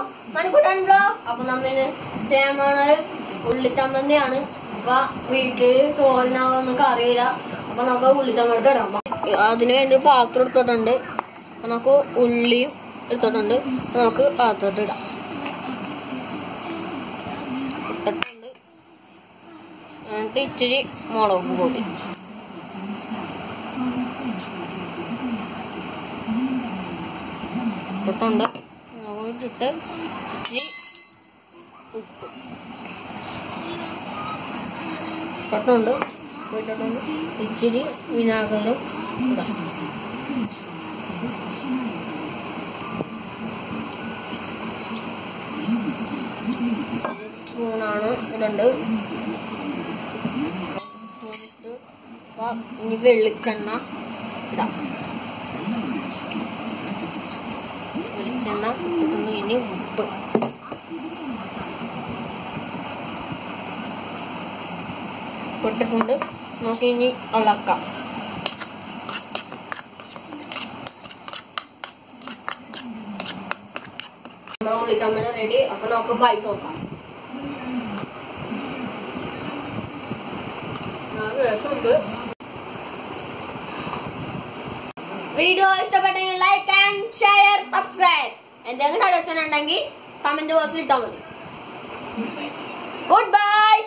Manikuttan blog അപ്പൊ നമ്മിന് ചെയ്യാൻ പോണത് ഉള്ളിച്ചമ്മന്തിയാണ് അപ്പൊ വീട്ടില് ചോറിനാവൊന്നും അറിയില്ല അപ്പൊ നമുക്ക് ഉള്ളിച്ചമ്മന്തി ഇടാം അതിനു വേണ്ടി പാത്രം എടുത്തിട്ടുണ്ട് അപ്പൊ നമുക്ക് ഉള്ളിയും എടുത്തിട്ടുണ്ട് അപ്പൊ നമുക്ക് പാത്രത്തിൽ ഇടാം എടുത്തിട്ടുണ്ട്. എന്നിട്ട് ഇച്ചിരി മുളക് പൊടി ഇട്ടിട്ടുണ്ട് മുളക് ഇട്ടിട്ട് ഇച്ചിരി ഉപ്പ് ഇട്ടിട്ടുണ്ട് ഉപ്പ് ഇട്ടിട്ടുണ്ട് ഇച്ചിരി വിനാഗിരും ഇടാം സ്പൂണാണ് ഇടണ്ട് സ്പൂണിട്ട് അപ്പൊ ഇനി വെളിച്ചെണ്ണ ഇടാം വെളിച്ചെണ്ണ ഇട്ടിട്ടുണ്ട് ഇനി ഉപ്പ് ഇട്ടിട്ടുണ്ട് നമുക്ക് ഇനി ഇളക്കാം നമ്മുടെ ഉള്ളിച്ചമ്മന റെഡി അപ്പൊ നമുക്ക് കഴിച്ചു നോക്കാം നല്ല രസമുണ്ട് വീഡിയോ ഇഷ്ടപ്പെട്ടെങ്കിൽ ലൈക്ക് ആൻഡ് ഷെയർ സബ്സ്ക്രൈബ് എന്തെങ്കിലും സജഷൻ ഉണ്ടെങ്കിൽ കമന്റ് ബോക്സിൽ ഇട്ടാൽ മതി ഗുഡ് ബൈ